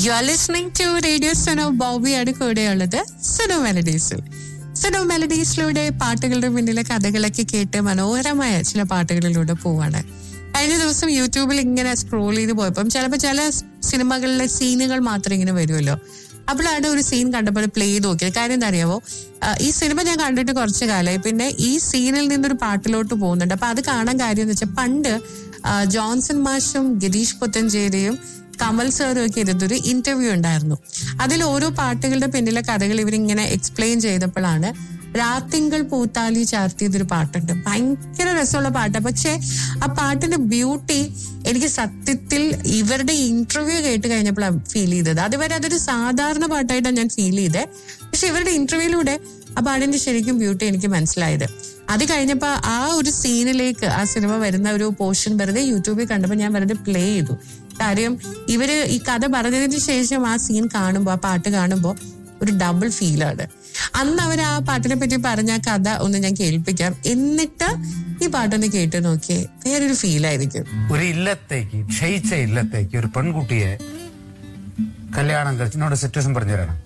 U are listening to radio Sano ബോബിയാണ് കൂടെയുള്ളത് സനോ മെലഡീസിൽ സനോ മെലഡീസിലൂടെ പാട്ടുകളുടെ പിന്നിലെ കഥകളൊക്കെ കേട്ട് മനോഹരമായ ചില പാട്ടുകളിലൂടെ പോവാണ് കഴിഞ്ഞ ദിവസം യൂട്യൂബിൽ ഇങ്ങനെ സ്ക്രോൾ ചെയ്ത് പോയപ്പം ചിലപ്പോൾ ചില സിനിമകളിലെ സീനുകൾ മാത്രം ഇങ്ങനെ വരുമല്ലോ അപ്പോഴാണ് ഒരു സീൻ കണ്ടപ്പോൾ പ്ലേ ചെയ്ത് നോക്കിയത് കാര്യം എന്താ അറിയാമോ ആ, ഈ സിനിമ ഞാൻ കണ്ടിട്ട് കുറച്ച് കാലമായി പിന്നെ ഈ സീനിൽ നിന്നൊരു പാട്ടിലോട്ട് പോകുന്നുണ്ട് അപ്പൊ അത് കാണാൻ കാര്യം എന്ന് വെച്ചാൽ പണ്ട് ആ, ജോൺസൺ മാഷും ഗിരീഷ് പുത്തഞ്ചേരിയും കമൽ സാറും ഒക്കെ ഇരുന്നൊരു ഇന്റർവ്യൂ ഉണ്ടായിരുന്നു അതിൽ ഓരോ പാട്ടുകളുടെ പിന്നിലെ കഥകൾ ഇവരിങ്ങനെ എക്സ്പ്ലെയിൻ ചെയ്തപ്പോഴാണ് രാത്തിങ്കൾ പൂത്താലി ചാർത്തിയതൊരു പാട്ടുണ്ട് ഭയങ്കര രസമുള്ള പാട്ടാണ് പക്ഷെ ആ പാട്ടിന്റെ ബ്യൂട്ടി എനിക്ക് സത്യത്തിൽ ഇവരുടെ ഇന്റർവ്യൂ കേട്ട് കഴിഞ്ഞപ്പോഴാണ് ഫീൽ ചെയ്തത് അതുവരെ അതൊരു സാധാരണ പാട്ടായിട്ടാണ് ഞാൻ ഫീൽ ചെയ്തത് പക്ഷെ ഇവരുടെ ഇന്റർവ്യൂയിലൂടെ ആ പാട്ടിന്റെ ശരിക്കും ബ്യൂട്ടി എനിക്ക് മനസ്സിലായത് അത് കഴിഞ്ഞപ്പോ ആ ഒരു സീനിലേക്ക് ആ സിനിമ വരുന്ന ഒരു പോർഷൻ വെറുതെ യൂട്യൂബിൽ കണ്ടപ്പോൾ ഞാൻ വെറുതെ പ്ലേ ചെയ്തു കാര്യം ഇവര് ഈ കഥ പറഞ്ഞതിന് ശേഷം ആ സീൻ കാണുമ്പോൾ ആ പാട്ട് കാണുമ്പോൾ ഒരു ഡബിൾ ഫീലാണ് അന്ന് അവർ ആ പാട്ടിനെ പറ്റി പറഞ്ഞ ആ കഥ ഒന്ന് ഞാൻ കേൾപ്പിക്കാം എന്നിട്ട് ഈ പാട്ടൊന്ന് കേട്ട് നോക്കിയേ വേറൊരു ഫീലായിരിക്കും ഒരു ഇല്ലത്തേക്ക് ക്ഷയിച്ച ഇല്ലത്തേക്ക് ഒരു പെൺകുട്ടിയെ കല്യാണം കഴിച്ച് എന്നോട് സിറ്റുവേഷൻ പറഞ്ഞു തരണം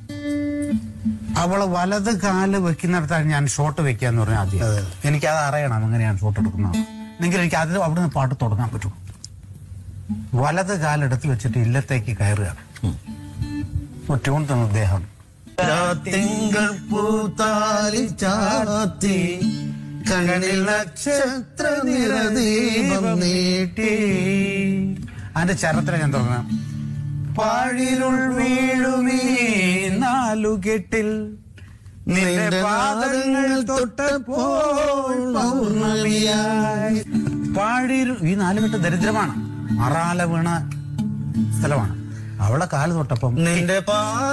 അവള് വലത് കാല് വെക്കുന്നിടത്താണ് ഞാൻ ഷോട്ട് വെക്കാന്ന് പറഞ്ഞ ആദ്യം എനിക്കത് അറിയണം എങ്ങനെയാണ് ഷോട്ട് എടുക്കുന്നത് എങ്കിൽ എനിക്ക് അതിൽ അവിടുന്ന് പാട്ട് തുടങ്ങാൻ പറ്റും വലത് കാലെടുത്ത് വെച്ചിട്ട് ഇല്ലത്തേക്ക് കയറുകയാണ് ഒരു ട്യൂൺ തന്ന അദ്ദേഹം തിങ്കൾ പൂത്താലി ചാത്തി കണ്ണിൽ നക്ഷത്ര നിറദീപം നീട്ടി അതിന്റെ ചരത്തിൽ ഞാൻ തുടങ്ങാം പാഴിരുൾ വീഴുമീ നാലുകെട്ടിൽ നിന്റെ പാദങ്ങൾ തൊട്ടപ്പോൾ പൗർണമിയായി പാഴിരു ഈ നാലുകെട്ട് ദരിദ്രമാണ് അറാല വീണ സ്ഥലമാണ് അവളെ കാല് തൊട്ടപ്പം നിന്റെ പാ